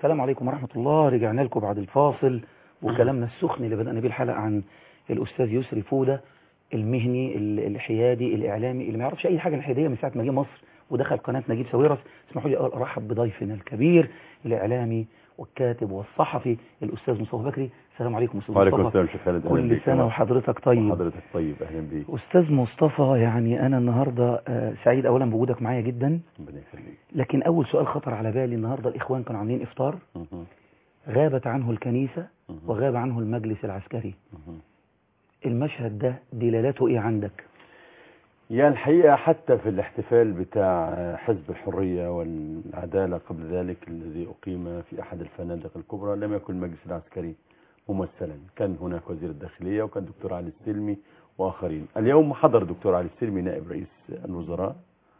السلام عليكم ورحمة الله رجعنا لكم بعد الفاصل وكلامنا السخن اللي بدأنا بيه الحلقة عن الأستاذ يسري فودة المهني ال- الحيادي الإعلامي اللي ما يعرفش أي حاجة الحيادية من ساعة ما جه مصر ودخل قناة نجيب ساويرس اسمحوا لي أول أرحب بضيفنا الكبير الإعلامي والكاتب والصحفي الأستاذ مصطفى بكري السلام عليكم أستاذ وعليكم مصطفى السلام شيخ خالد أهلا كل بيك. سنة وحضرتك طيب حضرتك طيب اهلا بيك أستاذ مصطفى يعني أنا النهاردة آه، سعيد أولا بوجودك معايا جدا ربنا يخليك لكن أول سؤال خطر على بالي النهاردة الإخوان كانوا عاملين إفطار مهم. غابت عنه الكنيسة مهم. وغاب عنه المجلس العسكري مهم. المشهد ده دلالته إيه عندك يعني الحقيقة حتى في الاحتفال بتاع حزب الحرية والعدالة قبل ذلك الذي أقيم في أحد الفنادق الكبرى لم يكن المجلس العسكري ممثلا كان هناك وزير الداخلية وكان دكتور علي السلمي وآخرين اليوم حضر دكتور علي السلمي نائب رئيس الوزراء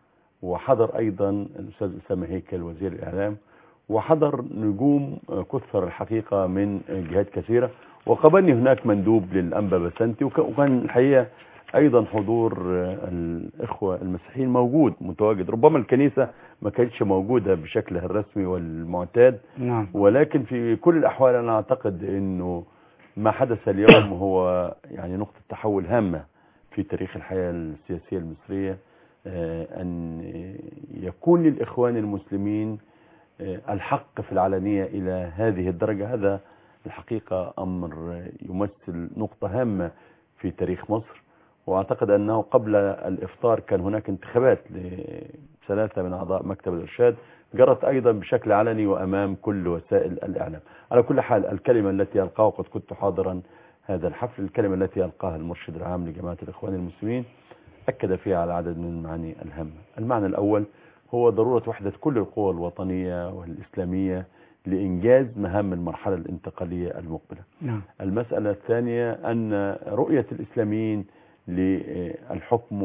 وحضر أيضا الأستاذ أسامة هيكل وزير الإعلام وحضر نجوم كثر الحقيقة من جهات كثيرة وقابلني هناك مندوب للأنبا بسنتي وك- وكان الحقيقة أيضا حضور الإخوة المسيحيين موجود متواجد ربما الكنيسة ما كانتش موجودة بشكلها الرسمي والمعتاد نعم ولكن في كل الأحوال أنا أعتقد أنه ما حدث اليوم هو يعني نقطة تحول هامة في تاريخ الحياة السياسية المصرية آه، أن يكون للإخوان المسلمين آه، الحق في العلنية إلى هذه الدرجة هذا الحقيقة أمر يمثل نقطة هامة في تاريخ مصر وأعتقد أنه قبل الإفطار كان هناك انتخابات لثلاثة من أعضاء مكتب الإرشاد جرت أيضا بشكل علني وأمام كل وسائل الإعلام على كل حال الكلمة التي يلقاها وقد كنت حاضرا هذا الحفل الكلمة التي يلقاها المرشد العام لجماعة الإخوان المسلمين أكد فيها على عدد من المعاني الهامة المعنى الأول هو ضرورة وحدة كل القوى الوطنية والإسلامية لإنجاز مهام المرحلة الانتقالية المقبلة نعم المسألة الثانية أن رؤية الإسلاميين للحكم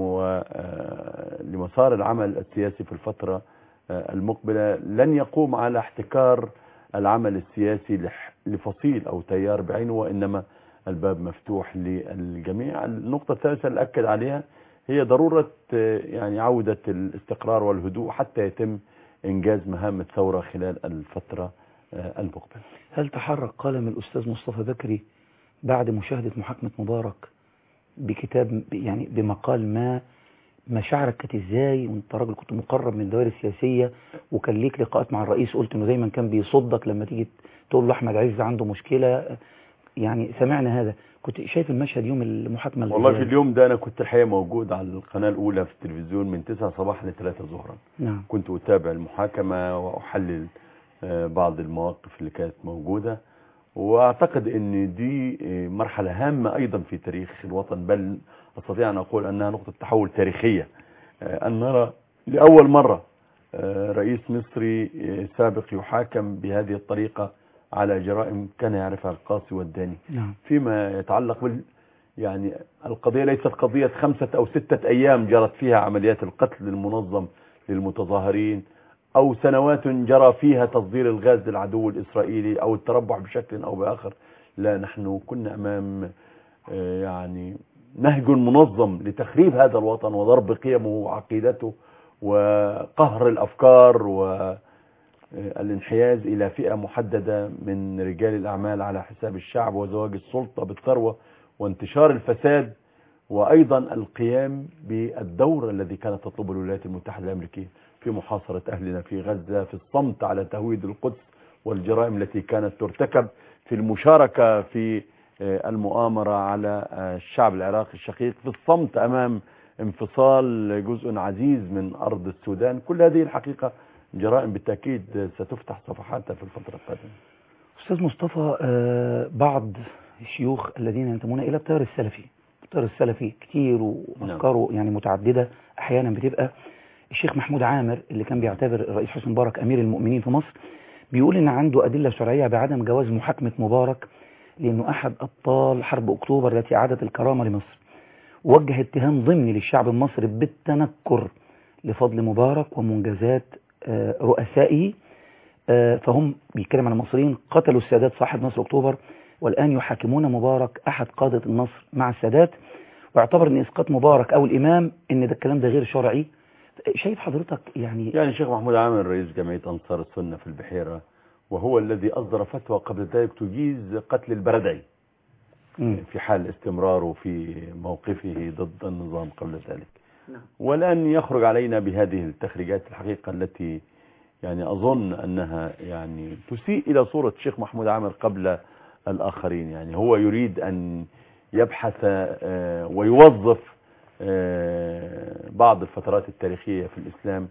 ولمسار العمل السياسي في الفترة المقبلة لن يقوم على احتكار العمل السياسي لح- لفصيل أو تيار بعينه وإنما الباب مفتوح للجميع النقطة الثالثة اللي أكد عليها هي ضرورة يعني عودة الاستقرار والهدوء حتى يتم إنجاز مهام الثورة خلال الفترة المقبلة هل تحرك قلم الأستاذ مصطفى بكري بعد مشاهدة محاكمة مبارك بكتاب يعني بمقال ما مشاعرك كانت ازاي وانت راجل كنت مقرب من الدوائر السياسية وكان ليك لقاءات مع الرئيس قلت انه دايما كان بيصدك لما تيجي تقول له احمد عز عنده مشكلة يعني سمعنا هذا كنت شايف المشهد يوم المحاكمة والله في الإزاي؟ اليوم ده أنا كنت الحقيقة موجود على القناة الأولى في التلفزيون من 9 صباحا ل 3 ظهرا نعم كنت أتابع المحاكمة وأحلل آه، بعض المواقف اللي كانت موجودة وأعتقد أن دي آه، مرحلة هامة أيضا في تاريخ الوطن بل أستطيع أن أقول أنها نقطة تحول تاريخية آه، أن نرى لأول مرة آه، رئيس مصري آه، سابق يحاكم بهذه الطريقة على جرائم كان يعرفها القاصي والداني نعم فيما يتعلق بال يعني القضية ليست قضية خمسة أو ستة أيام جرت فيها عمليات القتل المنظم للمتظاهرين أو سنوات جرى فيها تصدير الغاز للعدو الإسرائيلي أو التربع بشكل أو بآخر لا نحن كنا أمام آه، يعني نهج منظم لتخريب هذا الوطن وضرب قيمه وعقيدته وقهر الأفكار و الانحياز إلى فئة محددة من رجال الأعمال على حساب الشعب وزواج السلطة بالثروة وانتشار الفساد وأيضا القيام بالدور الذي كانت تطلبه الولايات المتحدة الأمريكية في محاصرة أهلنا في غزة في الصمت على تهويد القدس والجرائم التي كانت ترتكب في المشاركة في آه، المؤامرة على آه، الشعب العراقي الشقيق في الصمت أمام انفصال جزء عزيز من أرض السودان كل هذه الحقيقة جرائم بالتأكيد ستفتح صفحاتها في الفترة القادمة أستاذ مصطفى آه، بعض الشيوخ الذين ينتمون إلى التيار السلفي التيار السلفي كتير وأفكاره يعني متعددة أحيانا بتبقى الشيخ محمود عامر اللي كان بيعتبر الرئيس حسني مبارك أمير المؤمنين في مصر بيقول إن عنده أدلة شرعية بعدم جواز محاكمة مبارك لأنه أحد أبطال حرب أكتوبر التي أعادت الكرامة لمصر وجه اتهام ضمني للشعب المصري بالتنكر لفضل مبارك ومنجزات آه، رؤسائه آه، فهم بيتكلم عن المصريين قتلوا السادات صاحب نصر أكتوبر والآن يحاكمون مبارك أحد قادة النصر مع السادات واعتبر أن إسقاط مبارك أو الإمام أن ده الكلام ده غير شرعي شايف حضرتك يعني يعني الشيخ محمود عامر رئيس جمعية أنصار السنة في البحيرة وهو الذي أصدر فتوى قبل ذلك تجيز قتل البردعي مم. في حال استمراره في موقفه ضد النظام قبل ذلك نعم. ولن يخرج علينا بهذه التخريجات الحقيقة التي يعني أظن أنها يعني تسيء إلى صورة الشيخ محمود عامر قبل الآخرين يعني هو يريد أن يبحث آه، ويوظف آه، بعض الفترات التاريخية في الإسلام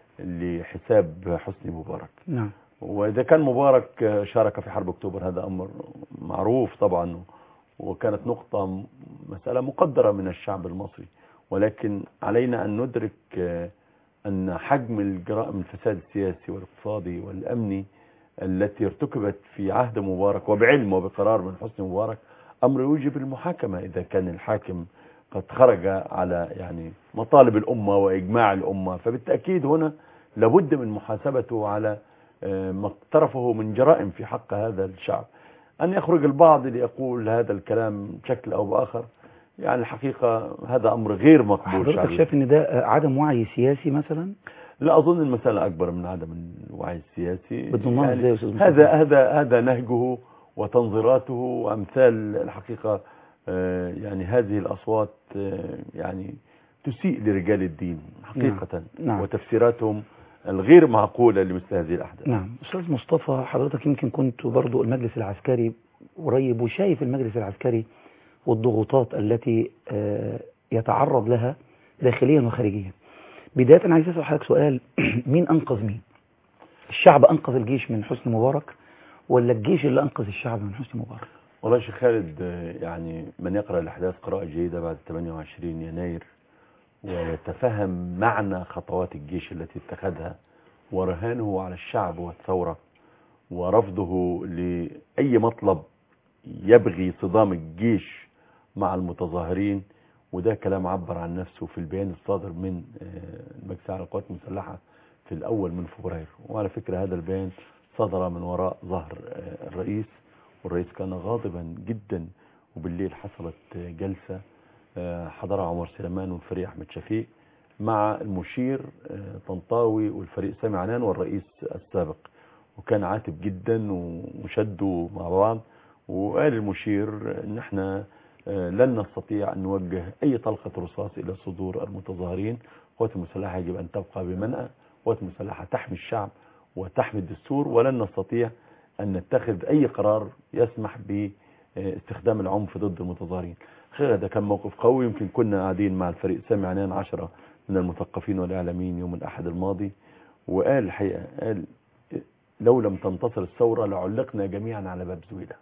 لحساب حسني مبارك نعم وإذا كان مبارك آه، شارك في حرب أكتوبر هذا أمر معروف طبعا وكانت نقطة م- مسألة مقدرة من الشعب المصري ولكن علينا أن ندرك آه، أن حجم الجرائم الفساد السياسي والاقتصادي والأمني التي ارتكبت في عهد مبارك وبعلم وبقرار من حسني مبارك أمر يوجب المحاكمة إذا كان الحاكم قد خرج على يعني مطالب الأمة وإجماع الأمة فبالتأكيد هنا لابد من محاسبته على آه، ما اقترفه من جرائم في حق هذا الشعب أن يخرج البعض ليقول هذا الكلام بشكل أو بآخر يعني الحقيقة هذا أمر غير مقبول حضرتك شعبيا. شايف ان ده آه، عدم وعي سياسي مثلا لا أظن المسألة أكبر من عدم الوعي السياسي بتضمنها ازاي يا استاذ مصطفى؟ هذا هذا هذا نهجه وتنظيراته وأمثال الحقيقة آه، يعني هذه الأصوات آه، يعني تسيء لرجال الدين حقيقة نعم. وتفسيراتهم الغير معقولة لمثل هذه الأحداث نعم استاذ مصطفى حضرتك يمكن كنت برضو المجلس العسكري قريب وشايف المجلس العسكري والضغوطات التي آه، يتعرض لها داخليا وخارجيا بداية أنا عايز أسأل حضرتك سؤال مين أنقذ مين الشعب أنقذ الجيش من حسني مبارك ولا الجيش اللي أنقذ الشعب من حسني مبارك والله يا شيخ خالد آه، يعني من يقرأ الأحداث قراءة جيدة بعد 28 يناير ويتفهم معنى خطوات الجيش التي اتخذها ورهانه على الشعب والثورة ورفضه لأي مطلب يبغي صدام الجيش مع المتظاهرين وده كلام عبر عن نفسه في البيان الصادر من آه، المجلس على القوات المسلحة في الأول من فبراير وعلى فكرة هذا البيان صدر من وراء ظهر آه، الرئيس والرئيس كان غاضبا جدا وبالليل حصلت آه، جلسة آه، حضرها عمر سليمان والفريق أحمد شفيق مع المشير آه، طنطاوي والفريق سامي عنان والرئيس السابق وكان عاتب جدا وشدوا مع بعض وقال المشير ان احنا آه، لن نستطيع ان نوجه اي طلقة رصاص الى صدور المتظاهرين القوات المسلحة يجب ان تبقى بمنأى القوات المسلحة تحمي الشعب وتحمي الدستور ولن نستطيع ان نتخذ اي قرار يسمح باستخدام العنف ضد المتظاهرين الحقيقة ده كان موقف قوي يمكن كنا قاعدين مع الفريق سامي عنان عشرة من المثقفين والاعلاميين يوم الاحد الماضي وقال الحقيقة قال لو لم تنتصر الثورة لعلقنا جميعا على باب زويلة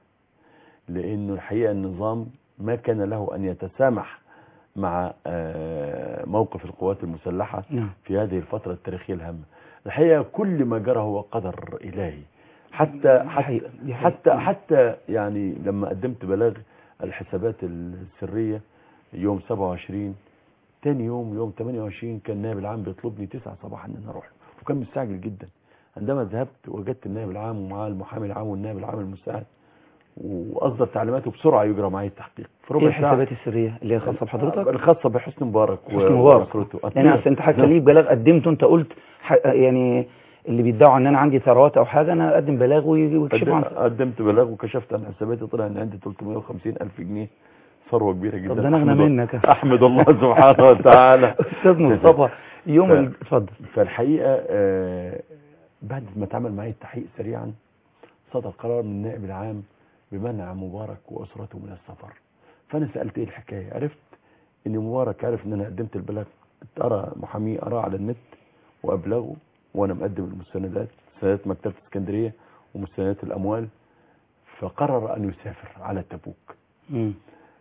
لأنه الحقيقة النظام ما كان له أن يتسامح مع آه، موقف القوات المسلحة نعم في هذه الفترة التاريخية الهامة الحقيقة كل ما جرى هو قدر إلهي حتى دي حتى حقيقة، دي حقيقة. حتى حتى يعني لما قدمت بلاغ الحسابات السرية يوم 27 تاني يوم يوم 28 كان النائب العام بيطلبني 9 صباحا ان انا اروح له وكان مستعجل جدا عندما ذهبت وجدت النائب العام ومعاه المحامي العام والنائب العام المساعد واصدر تعليماته بسرعه يجرى معي التحقيق في ايه ربع ساعه الحسابات السرية اللي هي خاصة بحضرتك الخاصه بحسني مبارك و- حسني مبارك وأسرته. يعني اصل انت حتى نعم. ليك بلاغ قدمته انت قلت ح... يعني اللي بيدعوا ان انا عندي ثروات او حاجة انا اقدم بلاغ وي- ويكشفوا عن قدم- قدمت بلاغ وكشفت عن حساباتي طلع ان عندي 350 الف جنيه ثروه كبيره جدا طب ده انا اغنى أحمد- منك احمد الله سبحانه وتعالى استاذ مصطفى يوم ف- ال- اتفضل فالحقيقة آه، بعد ما اتعمل معي التحقيق سريعا صدر قرار من النائب العام بمنع مبارك وأسرته من السفر فأنا سألت إيه الحكاية عرفت إن مبارك عرف إن أنا قدمت البلاغ أرى محامي أراه على النت وأبلغه وأنا مقدم المستندات مستندات مكتبة اسكندرية ومستندات الأموال فقرر أن يسافر على تبوك مم.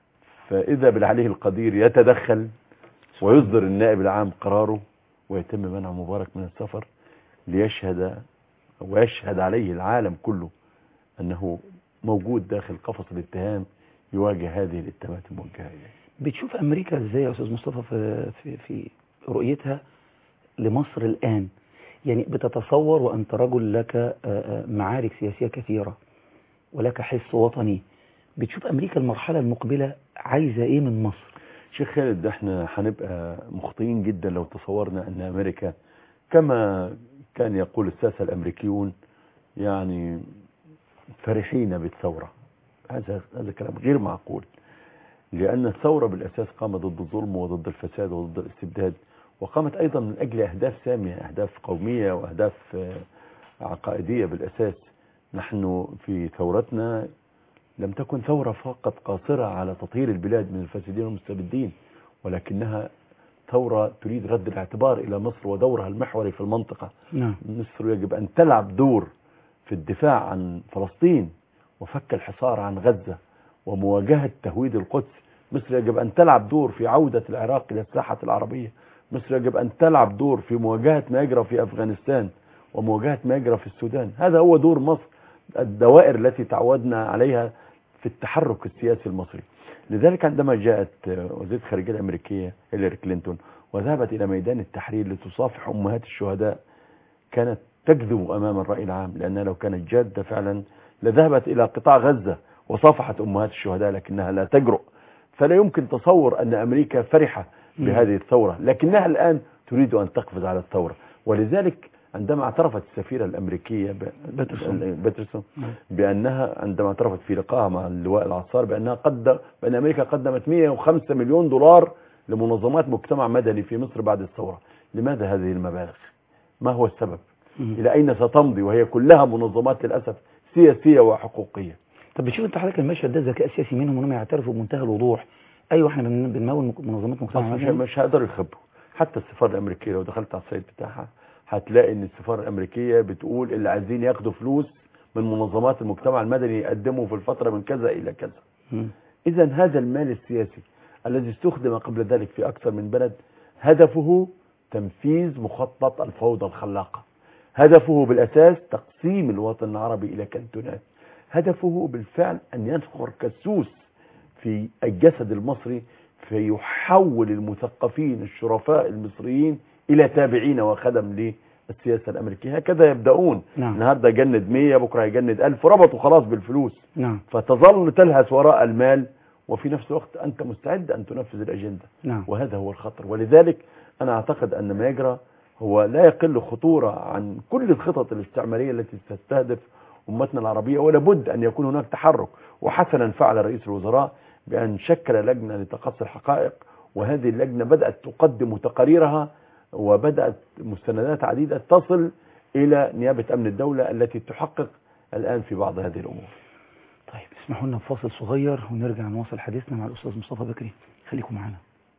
فإذا بالعليه القدير يتدخل ويصدر النائب العام قراره ويتم منع مبارك من السفر ليشهد ويشهد عليه العالم كله أنه موجود داخل قفص الاتهام يواجه هذه الاتهامات الموجهة إليه بتشوف امريكا ازاي يا استاذ مصطفى في في, في رؤيتها لمصر الان يعني بتتصور وانت رجل لك آه، آه، معارك سياسيه كثيره ولك حس وطني بتشوف امريكا المرحله المقبله عايزه ايه من مصر شيخ خالد ده احنا هنبقى مخطئين جدا لو تصورنا أن أمريكا كما كان يقول الساسة الأمريكيون يعني فرحين بالثورة هذا هذا كلام غير معقول لأن الثورة بالأساس قامت ضد الظلم وضد الفساد وضد الاستبداد وقامت أيضا من أجل أهداف سامية أهداف قومية وأهداف آه، عقائدية بالأساس نحن في ثورتنا لم تكن ثورة فقط قاصرة على تطهير البلاد من الفاسدين والمستبدين ولكنها ثورة تريد رد الاعتبار إلى مصر ودورها المحوري في المنطقة نعم مصر يجب أن تلعب دور في الدفاع عن فلسطين وفك الحصار عن غزة ومواجهة تهويد القدس مصر يجب أن تلعب دور في عودة العراق إلى الساحة العربية مصر يجب أن تلعب دور في مواجهة ما يجرى في أفغانستان ومواجهة ما يجرى في السودان هذا هو دور مصر الدوائر التي تعودنا عليها في التحرك السياسي المصري لذلك عندما جاءت وزيرة الخارجية الأمريكية هيلاري كلينتون وذهبت إلى ميدان التحرير لتصافح أمهات الشهداء كانت تكذب أمام الرأي العام لأنها لو كانت جادة فعلا لذهبت إلى قطاع غزة وصافحت أمهات الشهداء لكنها لا تجرؤ فلا يمكن تصور أن أمريكا فرحة بهذه الثورة لكنها الآن تريد أن تقفز على الثورة ولذلك عندما اعترفت السفيرة الأمريكية ب- باترسون. باترسون نعم. بأنها عندما اعترفت في لقائها مع اللواء العصار بأنها قدم بأن أمريكا قدمت 105 مليون دولار لمنظمات مجتمع مدني في مصر بعد الثورة لماذا هذه المبالغ ما هو السبب مم. إلى أين ستمضي وهي كلها منظمات للأسف سياسية وحقوقية طب بتشوف انت حضرتك المشهد ده ذكاء سياسي منهم انهم يعترفوا بمنتهى الوضوح ايوه احنا بن- بنمول مك- منظمات مجتمع مش, مدني مش هيقدروا يخبوا حتى السفارة الأمريكية لو دخلت على السايت بتاعها هتلاقي ان السفارة الأمريكية بتقول اللي عايزين ياخدوا فلوس من منظمات المجتمع المدني يقدموا في الفترة من كذا إلى كذا مم. إذا هذا المال السياسي الذي استخدم قبل ذلك في أكثر من بلد هدفه تنفيذ مخطط الفوضى الخلاقة هدفه بالأساس تقسيم الوطن العربي إلى كنتونات هدفه بالفعل أن ينخر كسوس في الجسد المصري فيحول المثقفين الشرفاء المصريين إلى تابعين وخدم للسياسة الأمريكية هكذا يبدأون نعم. النهاردة جند 100 بكرة يجند 1000 ربطوا خلاص بالفلوس نعم فتظل تلهث وراء المال وفي نفس الوقت أنت مستعد أن تنفذ الأجندة نعم وهذا هو الخطر ولذلك أنا أعتقد أن ما يجرى هو لا يقل خطورة عن كل الخطط الاستعمارية التي تستهدف أمتنا العربية ولا بد أن يكون هناك تحرك وحسنا فعل رئيس الوزراء بأن شكل لجنة لتقصي الحقائق وهذه اللجنة بدأت تقدم تقاريرها وبدأت مستندات عديدة تصل إلى نيابة أمن الدولة التي تحقق الآن في بعض هذه الأمور طيب اسمحوا لنا بفاصل صغير ونرجع نواصل حديثنا مع الأستاذ مصطفى بكري خليكم معنا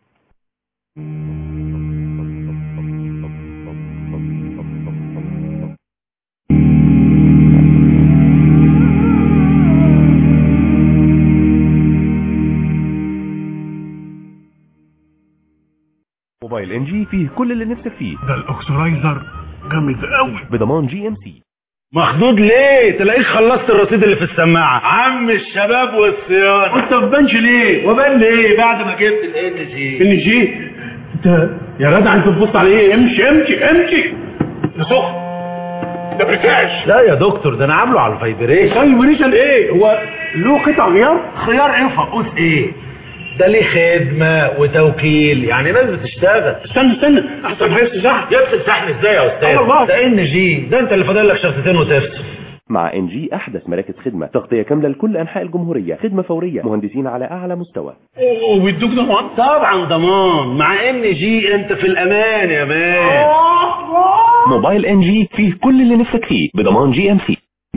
موبايل ان جي فيه كل اللي نفسك فيه ده الاكسرايزر جامد قوي بضمان جي ام سي مخدود ليه تلاقيك خلصت الرصيد اللي في السماعه عم الشباب والصيانه وانت ما بانش ليه وبان ليه بعد ما جبت الان جي ان جي انت يا جدع انت بتبص على ايه امشي امشي امشي ده سخن ده بريكاش لا يا دكتور ده انا عامله على الفايبريشن فايبريشن ايه هو له قطع غيار خيار ايه فقوس ايه ده ليه خدمة وتوكيل يعني ناس بتشتغل استنى استنى احسن هيفصل شحن يفصل شحن ازاي يا استاذ الله ده ان جي ده انت اللي فاضل لك شرطتين وتفصل مع ان جي احدث مراكز خدمه تغطيه كامله لكل انحاء الجمهوريه خدمه فوريه مهندسين على اعلى مستوى وبيدوك ضمان طبعا ضمان مع ان جي انت في الامان يا مان موبايل ان جي فيه كل اللي نفسك فيه بضمان جي ام سي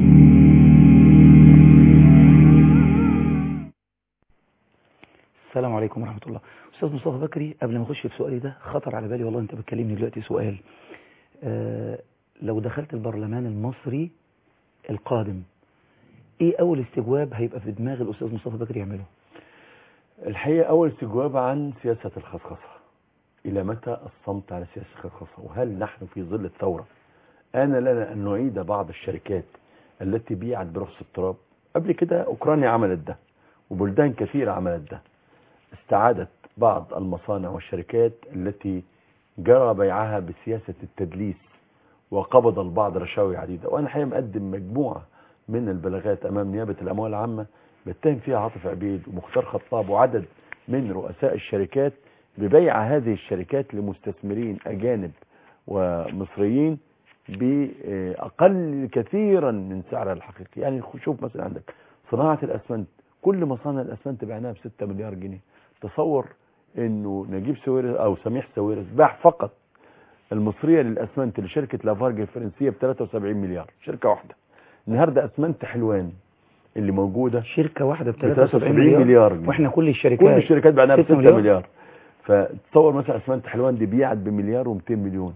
السلام عليكم ورحمة الله أستاذ مصطفى بكري قبل ما أخش في سؤالي ده خطر على بالي والله أنت بتكلمني دلوقتي سؤال آه لو دخلت البرلمان المصري القادم إيه أول استجواب هيبقى في دماغ الأستاذ مصطفى بكري يعمله الحقيقة أول استجواب عن سياسة الخصخصة إلى متى الصمت على سياسة الخصخصة وهل نحن في ظل الثورة آن لنا أن نعيد بعض الشركات التي بيعت برخص التراب قبل كده أوكرانيا عملت ده وبلدان كثيرة عملت ده استعادت بعض المصانع والشركات التي جرى بيعها بسياسة التدليس وقبض البعض رشاوي عديدة وأنا حقيقة مقدم مجموعة من البلاغات أمام نيابة الأموال العامة بتهم فيها عاطف عبيد ومختار خطاب وعدد من رؤساء الشركات ببيع هذه الشركات لمستثمرين أجانب ومصريين بأقل كثيرا من سعرها الحقيقي يعني شوف مثلا عندك صناعة الأسمنت كل مصانع الأسمنت بعناها ب 6 مليار جنيه تصور انه نجيب سويرس او سميح سويرس باع فقط المصرية للأسمنت لشركة لافارج الفرنسية ب 73 مليار شركة واحدة النهاردة أسمنت حلوان اللي موجودة شركة واحدة ب 73 73 مليار, مليار جنيه. واحنا كل الشركات كل الشركات بعناها ب 6 6 مليار. مليار فتصور مثلا اسمنت حلوان دي بيعت بمليار و200 مليون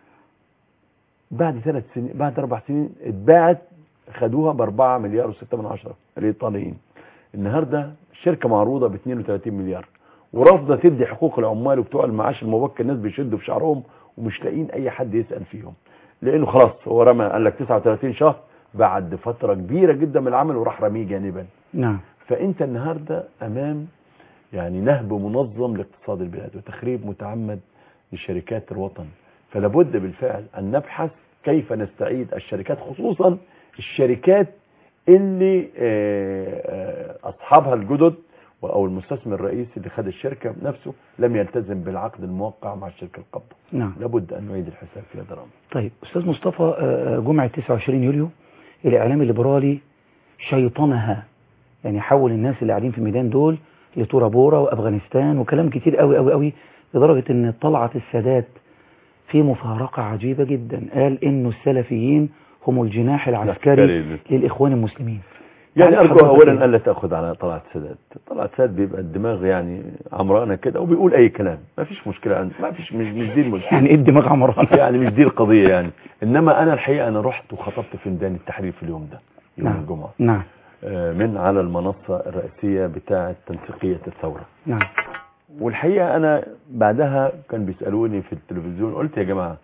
بعد ثلاث سنين بعد اربع سنين اتباعت خدوها ب 4 مليار و6 من عشرة الايطاليين النهارده الشركه معروضه ب 32 مليار ورافضه تدي حقوق العمال وبتوع المعاش المبكر الناس بيشدوا في شعرهم ومش لاقيين اي حد يسال فيهم لانه خلاص هو رمى قال لك 39 شهر بعد فتره كبيره جدا من العمل وراح رميه جانبا نعم فانت النهارده امام يعني نهب منظم لاقتصاد البلاد وتخريب متعمد لشركات الوطن فلابد بالفعل ان نبحث كيف نستعيد الشركات خصوصا الشركات اللي آه، آه، اصحابها الجدد او المستثمر الرئيسي اللي خد الشركه نفسه لم يلتزم بالعقد الموقع مع الشركه القابضه نعم لابد ان نعيد الحساب في هذا الامر طيب أستاذ مصطفى آه، جمعة 29 يوليو الإعلام الليبرالي شيطنها يعني حول الناس اللي قاعدين في الميدان دول لتورا بورا وأفغانستان وكلام كتير قوي قوي قوي لدرجة إن طلعت السادات في مفارقة عجيبة جدا قال إنه السلفيين هم الجناح العسكري العسكري. للإخوان المسلمين يعني تعليق ارجو حضرتك اولا إيه؟ الا تاخذ على طلعت سادات طلعت سادات بيبقى الدماغ يعني عمرانه كده وبيقول اي كلام ما فيش مشكله عنده ما فيش مش, مش دي المشكله يعني إيه الدماغ عمرانة يعني مش دي القضيه يعني انما انا الحقيقه انا رحت وخطبت في ميدان التحرير في اليوم ده يوم نعم. الجمعه نعم آه، من على المنصه الرئيسيه بتاعه تنسيقيه الثوره نعم والحقيقه انا بعدها كان بيسالوني في التلفزيون قلت يا جماعه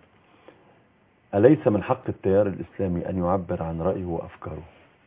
اليس من حق التيار الاسلامي ان يعبر عن رايه وافكاره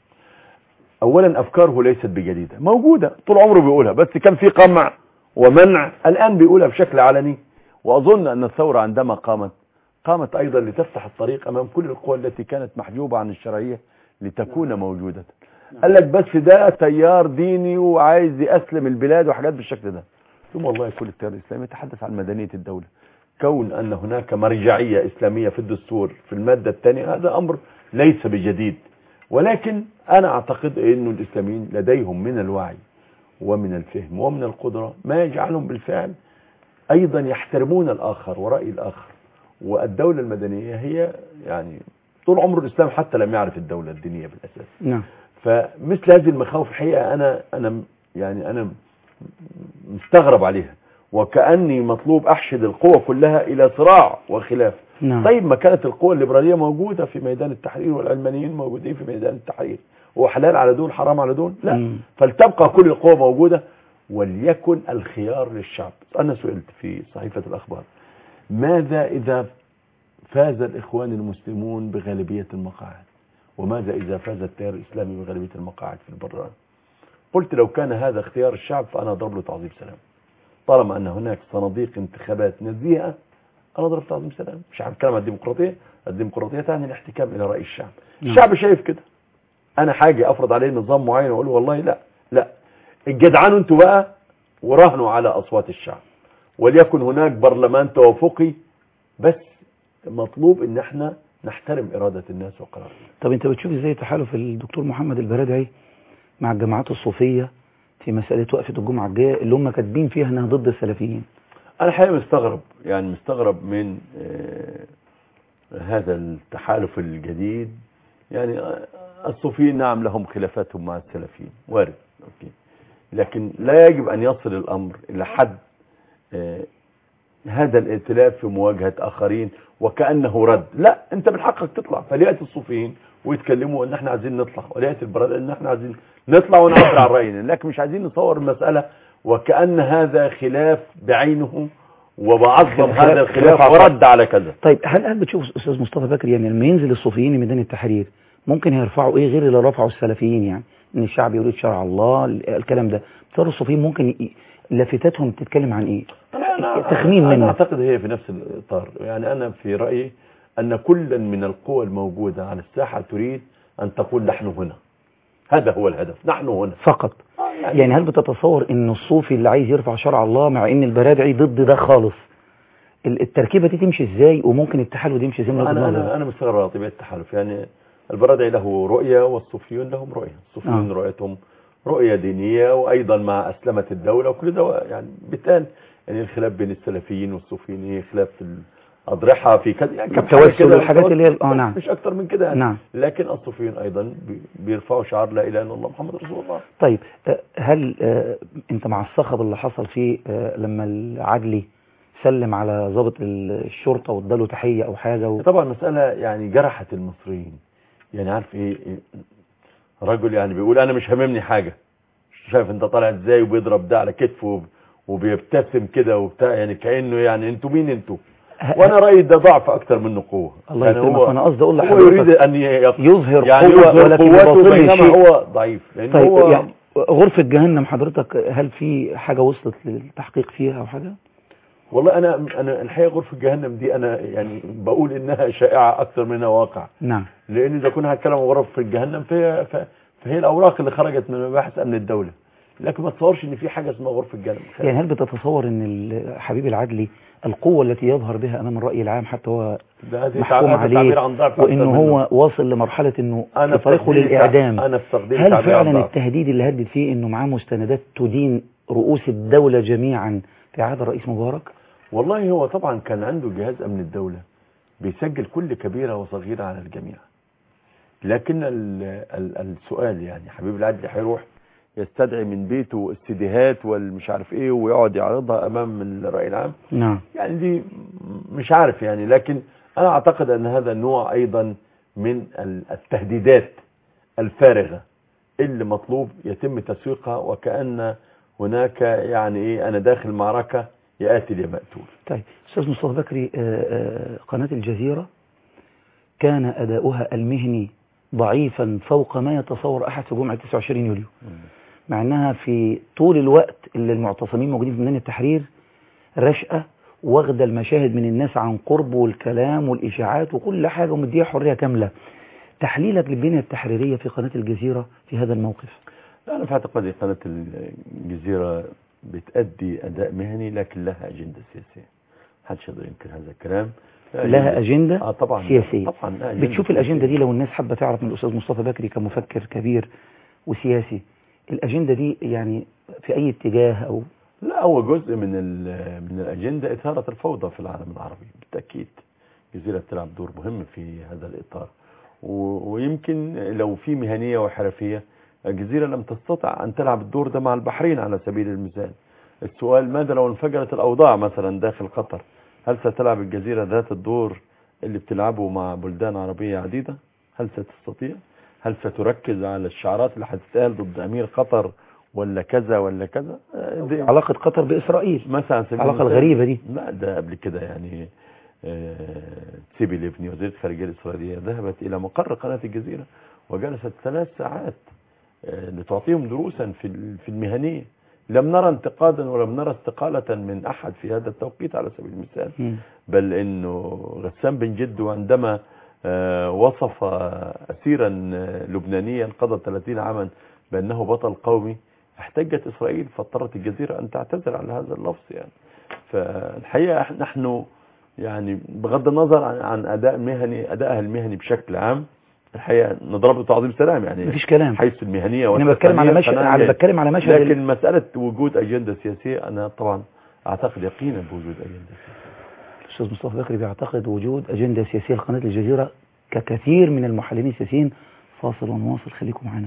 اولا افكاره ليست بجديده موجوده طول عمره بيقولها بس كان في قمع ومنع الان بيقولها بشكل علني واظن ان الثوره عندما قامت قامت ايضا لتفتح الطريق امام كل القوى التي كانت محجوبه عن الشرعيه لتكون موجوده قال لك بس ده تيار ديني وعايز يأسلم البلاد وحاجات بالشكل ده ثم والله كل التيار الاسلامي يتحدث عن مدنيه الدوله كون ان هناك مرجعيه اسلاميه في الدستور في الماده الثانيه هذا امر ليس بجديد ولكن انا اعتقد انه الاسلاميين لديهم من الوعي ومن الفهم ومن القدره ما يجعلهم بالفعل ايضا يحترمون الاخر وراي الاخر والدوله المدنيه هي يعني طول عمر الاسلام حتى لم يعرف الدوله الدينيه بالاساس نعم فمثل هذه المخاوف الحقيقه انا انا يعني انا مستغرب عليها وكاني مطلوب احشد القوى كلها الى صراع وخلاف نعم طيب ما كانت القوى الليبراليه موجوده في ميدان التحرير والعلمانيين موجودين في ميدان التحرير هو حلال على دول حرام على دول لا مم. فلتبقى كل القوى موجوده وليكن الخيار للشعب انا سئلت في صحيفه الاخبار ماذا اذا فاز الاخوان المسلمون بغالبيه المقاعد وماذا اذا فاز التيار الاسلامي بغالبيه المقاعد في البرلمان قلت لو كان هذا اختيار الشعب فانا اضرب له تعظيم سلام طالما ان هناك صناديق انتخابات نزيهه انا ضربت تعظيم سلام مش هنتكلم عن الديمقراطيه الديمقراطيه تعني الاحتكام الى راي الشعب نعم. الشعب شايف كده انا حاجه افرض عليه نظام معين واقول له والله لا لا الجدعان انتوا بقى وراهنوا على اصوات الشعب وليكن هناك برلمان توافقي بس مطلوب ان احنا نحترم اراده الناس وقرارهم طب انت بتشوف ازاي تحالف الدكتور محمد البرادعي مع الجماعات الصوفية في مسألة وقفة الجمعة الجاية اللي هم كاتبين فيها انها ضد السلفيين انا حقيقه مستغرب يعني مستغرب من آه، هذا التحالف الجديد يعني آه، الصوفيين نعم لهم خلافاتهم مع السلفيين وارد أوكي. لكن لا يجب ان يصل الامر الى حد آه، هذا الائتلاف في مواجهه اخرين وكانه رد لا انت من حقك تطلع فلياتي الصوفيين ويتكلموا ان احنا عايزين نطلع ولياتي البراد ان احنا عايزين نطلع ونعبر عن راينا لكن مش عايزين نصور المساله وكأن هذا خلاف بعينه وبعظم خلاف- هذا الخلاف خلاف ورد على كذا طيب هل هل بتشوف استاذ مصطفى بكر يعني لما ينزل الصوفيين ميدان التحرير ممكن هيرفعوا ايه غير اللي رفعوا السلفيين يعني ان الشعب يريد شرع الله ال- الكلام ده ترى الصوفيين ممكن ي- لافتاتهم تتكلم عن ايه تخمين أنا منه أعتقد هي في نفس الإطار يعني أنا في رأيي أن كل من القوى الموجودة على الساحة تريد أن تقول نحن هنا هذا هو الهدف نحن هنا فقط يعني هل بتتصور ان الصوفي اللي عايز يرفع شرع الله مع ان البرادعي ضد ده خالص ال- التركيبه دي تمشي ازاي وممكن التحالف دي يمشي ازاي من وجهة انا نظرك؟ انا انا مستغرب على طبيعه التحالف يعني البرادعي له رؤيه والصوفيون لهم رؤيه الصوفيون آه. رؤيتهم رؤيه دينيه وايضا مع اسلمه الدوله وكل ده يعني بالتالي يعني الخلاف بين السلفيين والصوفيين هي خلاف في الاضرحه في كذا يعني كم حاجة التوسل كده والحاجات اللي هي- آه، نعم. مش اكتر من كده يعني. نعم. لكن الصوفيين ايضا بي- بيرفعوا شعار لا اله الا الله محمد رسول الله طيب آه، هل آه، انت مع الصخب اللي حصل فيه آه، لما العدلي سلم على ضابط ال- الشرطه واداله تحيه او حاجه و... طبعا مسألة يعني جرحت المصريين يعني عارف ايه إيه، رجل يعني بيقول انا مش هاممني حاجة شايف انت طالع ازاي وبيضرب ده على كتفه وب- وبيبتسم كده وبتاع يعني كأنه يعني انتوا مين انتوا ه- وانا رأيي ده ضعف اكتر منه قوة الله يعني يكرمك هو انا قصدي اقول هو يريد لحضرتك ان ي- يظهر يعني قوه يظهر ولكن قوته بباطنه بينما شيء هو ضعيف لان طيب هو يعني غرفه جهنم حضرتك هل في حاجه وصلت للتحقيق فيها او حاجه والله انا انا الحقيقة غرفة جهنم دي انا يعني بقول انها شائعة اكثر منها واقع نعم لان اذا كنا هنتكلم عن غرف في الجهنم فهي ف- فهي الاوراق اللي خرجت من مباحث امن الدوله لكن ما تصورش ان في حاجه اسمها غرفه الجهنم يعني هل بتتصور ان ال- حبيب العدلي القوه التي يظهر بها امام الراي العام حتى هو ده هذه محكوم تع- هذا تعبير عليه عن ضعف أكثر وانه منه. هو واصل لمرحله انه انا في طريقه في تقديري للاعدام تع- انا في تقديري هل تعبير عن فعلا ضعف. التهديد اللي هدد فيه انه معاه مستندات تدين رؤوس الدوله جميعا في عهد الرئيس مبارك والله هو طبعا كان عنده جهاز امن الدوله بيسجل كل كبيره وصغيره على الجميع لكن ال ال السؤال يعني حبيب العدلي هيروح يستدعي من بيته السيديهات والمش عارف ايه ويقعد يعرضها امام الراي العام نعم يعني دي مش عارف يعني لكن انا اعتقد ان هذا النوع ايضا من ال- التهديدات الفارغة اللي مطلوب يتم تسويقها وكأن هناك يعني ايه انا داخل معركة يا قاتل يا مقتول طيب استاذ مصطفى بكري آه، آه، قناه الجزيره كان اداؤها المهني ضعيفا فوق ما يتصور احد في جمعه 29 يوليو مع انها في طول الوقت اللي المعتصمين موجودين في ميدان التحرير رشقه واخده المشاهد من الناس عن قرب والكلام والاشاعات وكل حاجه ومديها حريه كامله تحليلك للبنيه التحريريه في قناه الجزيره في هذا الموقف لا انا في اعتقادي قناة الجزيرة بتأدي اداء مهني لكن لها اجندة سياسية محدش يقدر ينكر هذا الكلام لها اجنده اه طبعا سياسيه طبعا لها أجندة بتشوف الاجنده دي سياسية. لو الناس حابه تعرف من الاستاذ مصطفى بكري كمفكر كبير وسياسي الاجنده دي يعني في اي اتجاه او لا هو جزء من ال- من الاجنده اثاره الفوضى في العالم العربي بالتاكيد الجزيره بتلعب دور مهم في هذا الاطار و- ويمكن لو في مهنيه وحرفيه الجزيره لم تستطع ان تلعب الدور ده مع البحرين على سبيل المثال السؤال ماذا لو انفجرت الاوضاع مثلا داخل قطر هل ستلعب الجزيره ذات الدور اللي بتلعبه مع بلدان عربيه عديده هل ستستطيع هل ستركز على الشعارات اللي هتتقال ضد امير قطر ولا كذا ولا كذا آه، دي- علاقه قطر باسرائيل مثلا على سبيل العلاقه المثال- الغريبه دي لا ده قبل كده يعني آه، تسيبي ليفني وزيرة الخارجية الإسرائيلية ذهبت إلى مقر قناة الجزيرة وجلست ثلاث ساعات آه، لتعطيهم دروسا في ال- في المهنية لم نرى انتقادا ولم نرى استقالة من أحد في هذا التوقيت على سبيل المثال مم. بل انه غسان بن جدو عندما آه، وصف اسيرا آه، لبنانيا قضى 30 عاما بانه بطل قومي احتجت اسرائيل فاضطرت الجزيره ان تعتذر على هذا اللفظ يعني فالحقيقه إحنا- نحن يعني بغض النظر عن, عن اداء مهني ادائها المهني بشكل عام الحقيقه نضرب له تعظيم سلام يعني مفيش كلام حيث المهنيه انا بتكلم على مشهد والتقنية على بتكلم على مشهد ال- لكن مساله وجود اجنده سياسيه انا طبعا اعتقد يقينا بوجود اجنده سياسيه الاستاذ مصطفى بكري بيعتقد وجود اجنده سياسيه لقناه الجزيره ككثير من المحللين السياسيين فاصل ونواصل خليكم معنا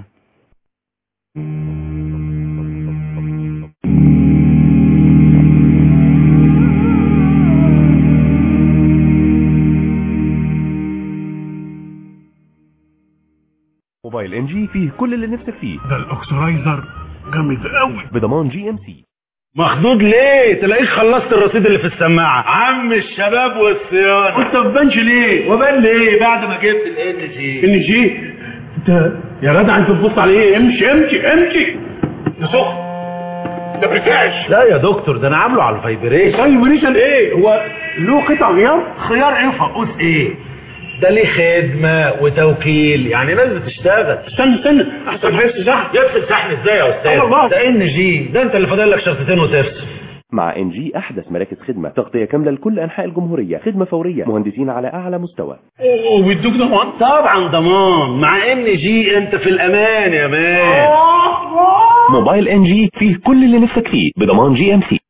موبايل ان جي فيه كل اللي نفسك فيه ده الاكسرايزر جامد قوي بضمان جي ام سي مخدود ليه تلاقيك خلصت الرصيد اللي في السماعه عم الشباب والصيانه وانت ما بانش ليه وبان ليه بعد ما جبت الان جي ان جي انت يا جدع انت بتبص على ايه امشي امشي امشي يا سخن ده بريكاش لا يا دكتور ده انا عامله على الفايبريشن فايبريشن ايه هو له قطع غيار خيار ايه وفقوس ايه ده ليه خدمة وتوكيل يعني ناس بتشتغل استنى استنى احسن حيث شحن يفصل شحن ازاي يا استاذ الله. ده ان جي ده انت اللي فاضل لك شرطتين وتفصل مع ان جي احدث مراكز خدمة تغطية كاملة لكل انحاء الجمهورية خدمة فورية مهندسين على اعلى مستوى وبيدوك ضمان طبعا ضمان مع ان جي انت في الامان يا مان موبايل ان جي فيه كل اللي نفسك فيه بضمان جي ام سي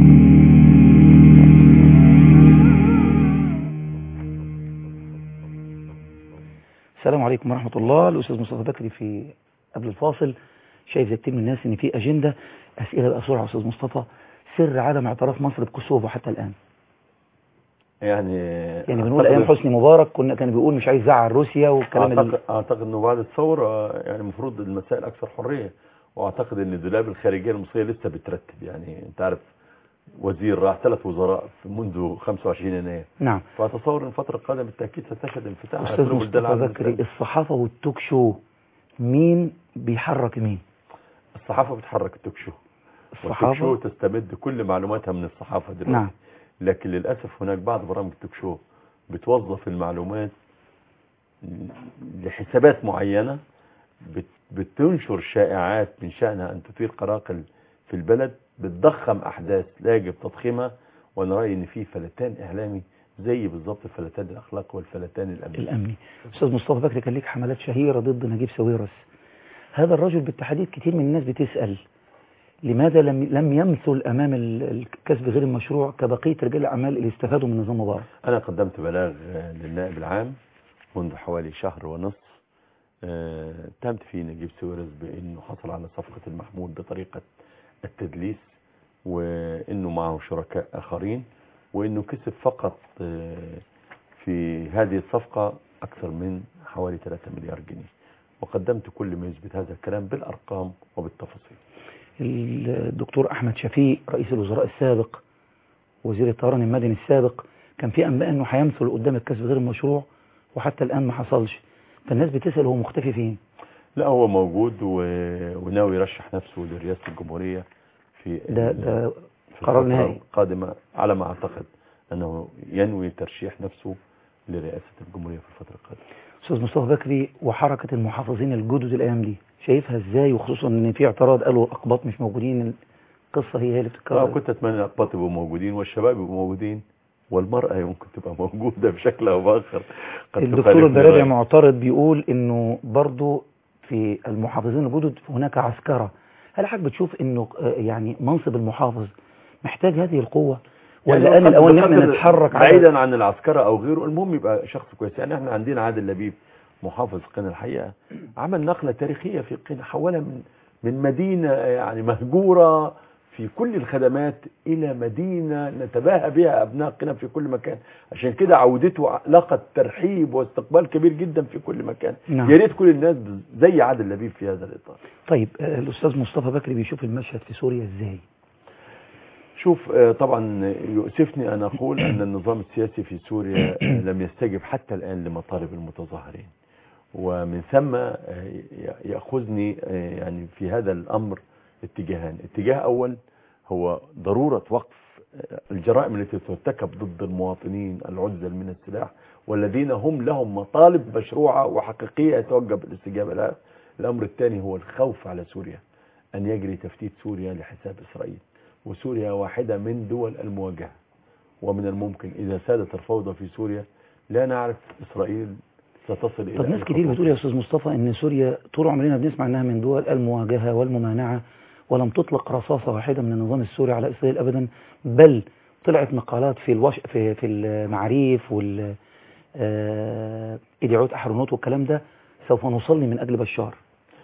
السلام عليكم ورحمة الله الأستاذ مصطفى بكري في قبل الفاصل شايف زي كتير من الناس إن في أجندة أسئلة بقى بسرعة يا أستاذ مصطفى سر عدم اعتراف مصر بكوسوفو حتى الآن يعني يعني بنقول أيام حسني مبارك كنا كان بيقول مش عايز يزعل روسيا والكلام أعتقد, اللي أعتقد أنه بعد الثورة يعني المفروض المسائل أكثر حرية وأعتقد أن دولاب الخارجية المصرية لسه بترتب يعني أنت عارف وزير راح ثلاث وزراء منذ 25 يناير نعم فأتصور أن الفترة القادمة بالتأكيد ستشهد انفتاح على أستاذ كل بلدان مصطفى العالم بكري الإسلامي. الصحافة والتوك شو مين بيحرك مين الصحافة بتحرك التوك شو والتوك الصحافة شو تستمد كل معلوماتها من الصحافة دلوقتي نعم لكن للأسف هناك بعض برامج التوك شو بتوظف المعلومات لحسابات معينة بت- بتنشر شائعات من شأنها أن تثير قراقل في البلد بتضخم أحداث لا يجب تضخيمها وأنا رأيي أن في فلتان إعلامي زي بالظبط فلتان الأخلاق والفلتان الأمني الأمني أستاذ مصطفى بكري كان ليك حملات شهيرة ضد نجيب ساويرس هذا الرجل بالتحديد كتير من الناس بتسأل لماذا لم لم يمثل أمام ال- الكسب غير المشروع كبقية رجال الأعمال اللي استفادوا من نظام مبارك أنا قدمت بلاغ آه، للنائب العام منذ حوالي شهر ونصف آه، اتهمت فيه نجيب سويرس بأنه حصل على صفقة المحمول بطريقة التدليس وأنه معه شركاء آخرين وأنه كسب فقط آه، في هذه الصفقة أكثر من حوالي 3 مليار جنيه وقدمت كل ما يثبت هذا الكلام بالأرقام وبالتفاصيل الدكتور أحمد شفيق رئيس الوزراء السابق وزير الطيران المدني السابق كان في أنباء أنه هيمثل قدام الكسب غير المشروع وحتى الآن ما حصلش فالناس بتسأل هو مختفي فين لا هو موجود و- وناوي يرشح نفسه لرئاسة الجمهورية في ده ال- ده في قرار الفترة نهائي. القادمة على ما أعتقد أنه ينوي ترشيح نفسه لرئاسة الجمهورية في الفترة القادمة أستاذ مصطفى بكري وحركة المحافظين الجدد الأيام دي شايفها إزاي وخصوصا إن في اعتراض قالوا الأقباط مش موجودين القصة هي هي اللي أنا بتتكرر كنت أتمنى الأقباط يبقوا موجودين والشباب يبقوا موجودين والمرأة يمكن تبقى موجودة بشكل أو بآخر قد الدكتور تخالفني البراري الرأي. معترض بيقول انه برضو في المحافظين الجدد هناك عسكرة هل حضرتك بتشوف انه آه، يعني منصب المحافظ محتاج هذه القوة ولا يعني آن الأوان ان احنا بقدر- نتحرك على بعيدا عن العسكرة او غيره المهم يبقى شخص كويس يعني احنا عندنا عادل لبيب محافظ قنا الحقيقة عمل نقلة تاريخية في قنا حولها من من مدينة يعني مهجورة في كل الخدمات الى مدينة نتباهى بها ابناء قنا في كل مكان عشان كده عودته لقت ترحيب واستقبال كبير جدا في كل مكان نعم. يا ريت كل الناس زي عادل لبيب في هذا الاطار طيب آه، الأستاذ مصطفى بكري بيشوف المشهد في سوريا ازاي شوف آه، طبعا يؤسفني أن أقول أن النظام السياسي في سوريا آه، لم يستجب حتى الآن لمطالب المتظاهرين ومن ثم آه، يأخذني آه، يعني في هذا الأمر اتجاهان اتجاه أول هو ضرورة وقف آه، الجرائم التي ترتكب ضد المواطنين العزل من السلاح والذين هم لهم مطالب مشروعة وحقيقية يتوجب الاستجابة لها الأمر الثاني هو الخوف على سوريا أن يجري تفتيت سوريا لحساب إسرائيل وسوريا واحدة من دول المواجهة ومن الممكن إذا سادت الفوضى في سوريا لا نعرف إسرائيل ستصل إلى طب أي ناس كتير خطوة. بتقول يا أستاذ مصطفى ان سوريا طول عمرنا بنسمع انها من دول المواجهة والممانعة ولم تطلق رصاصة واحدة من النظام السوري على إسرائيل أبدا بل طلعت مقالات في الوش... في في المعاريف وال آه، إذاعات أحرنوت والكلام ده سوف نصلي من أجل بشار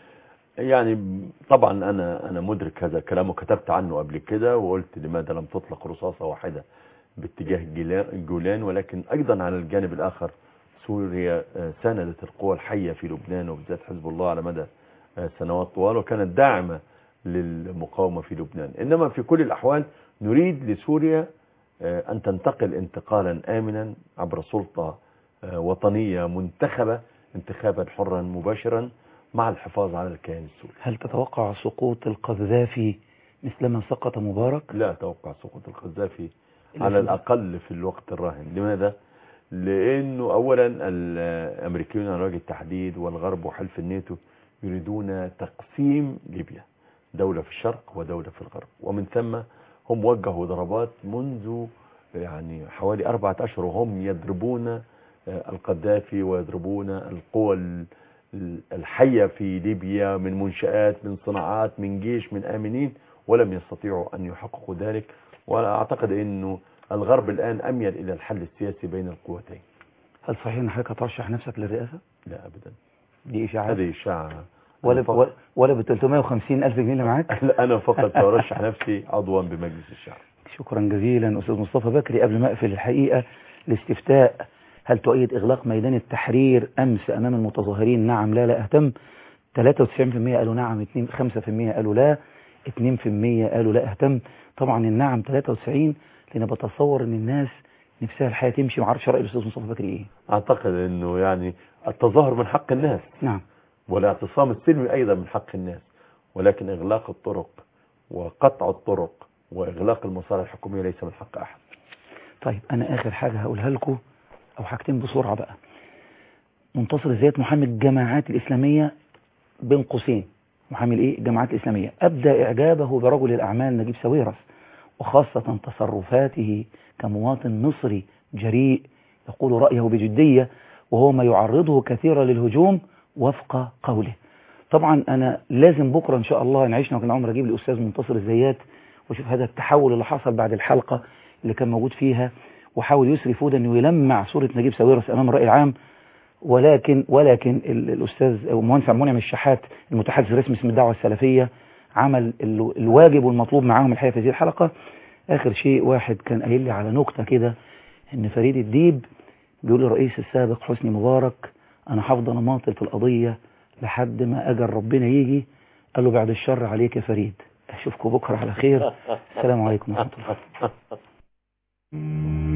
يعني طبعا أنا أنا مدرك هذا الكلام وكتبت عنه قبل كده وقلت لماذا لم تطلق رصاصة واحدة باتجاه الجلا- الجولان ولكن أيضا على الجانب الآخر سوريا آه، ساندت القوى الحية في لبنان وبالذات حزب الله على مدى آه، سنوات طوال وكانت داعمة للمقاومة في لبنان إنما في كل الأحوال نريد لسوريا آه، أن تنتقل انتقالا آمنا عبر سلطة آه، وطنية منتخبة انتخابا حرا مباشرا مع الحفاظ على الكيان السوري هل تتوقع سقوط القذافي مثلما سقط مبارك لا أتوقع سقوط القذافي إلا على في- الأقل في الوقت الراهن لماذا؟ لأنه أولا الأمريكيون على وجه التحديد والغرب وحلف الناتو يريدون تقسيم ليبيا دولة في الشرق ودولة في الغرب ومن ثم هم وجهوا ضربات منذ يعني حوالي أربعة أشهر وهم يضربون آه، القذافي ويضربون القوى ال- ال- الحية في ليبيا من منشآت من صناعات من جيش من آمنين ولم يستطيعوا أن يحققوا ذلك وأنا أعتقد أنه الغرب الآن أميل إلى الحل السياسي بين القوتين هل صحيح ان حضرتك هترشح نفسك للرئاسة لا أبدا دي اشاعات هذه إشاعة ولا أنا ب... فقط- ولا- ولا ب 350 الف جنيه اللي معاك لا، أنا فقط أرشح نفسي عضوا بمجلس الشعب شكرا جزيلا أستاذ مصطفى بكري قبل ما أقفل الحقيقة الاستفتاء هل تؤيد إغلاق ميدان التحرير أمس أمام المتظاهرين نعم لا لا أهتم 93% قالوا نعم 2 5% قالوا لا 2% قالوا لا أهتم طبعا النعم 93 لأن بتصور أن الناس نفسها الحياة تمشي معرفش رأي الأستاذ مصطفى بكري إيه أعتقد أنه يعني التظاهر من حق الناس نعم والاعتصام السلمي أيضا من حق الناس ولكن إغلاق الطرق وقطع الطرق وإغلاق المصالح الحكومية ليس من حق أحد طيب أنا آخر حاجة هقولها لكم أو حاجتين بسرعة بقى منتصر زياد محامي الجماعات الإسلامية بين قوسين محامي الإيه الجماعات الإسلامية أبدى إعجابه برجل الأعمال نجيب ساويرس وخاصة تصرفاته كمواطن مصري جريء يقول رأيه بجدية وهو ما يعرضه كثيرا للهجوم وفق قوله طبعا أنا لازم بكرة إن شاء الله إن عشنا وكان عمر أجيب الأستاذ منتصر الزيات وشوف هذا التحول اللي حصل بعد الحلقة اللي كان موجود فيها وحاول يسري فودا انه يلمع صورة نجيب ساويرس امام الرأي العام ولكن ولكن ال- الاستاذ او المهندس عبد المنعم الشحات المتحدث الرسمي اسم الدعوه السلفيه عمل ال- الواجب والمطلوب معاهم الحقيقه في هذه الحلقه اخر شيء واحد كان قايل لي على نكته كده ان فريد الديب بيقول للرئيس السابق حسني مبارك انا هفضل اماطل في القضيه لحد ما اجل ربنا يجي قال له بعد الشر عليك يا فريد اشوفكم بكره على خير السلام عليكم ورحمه الله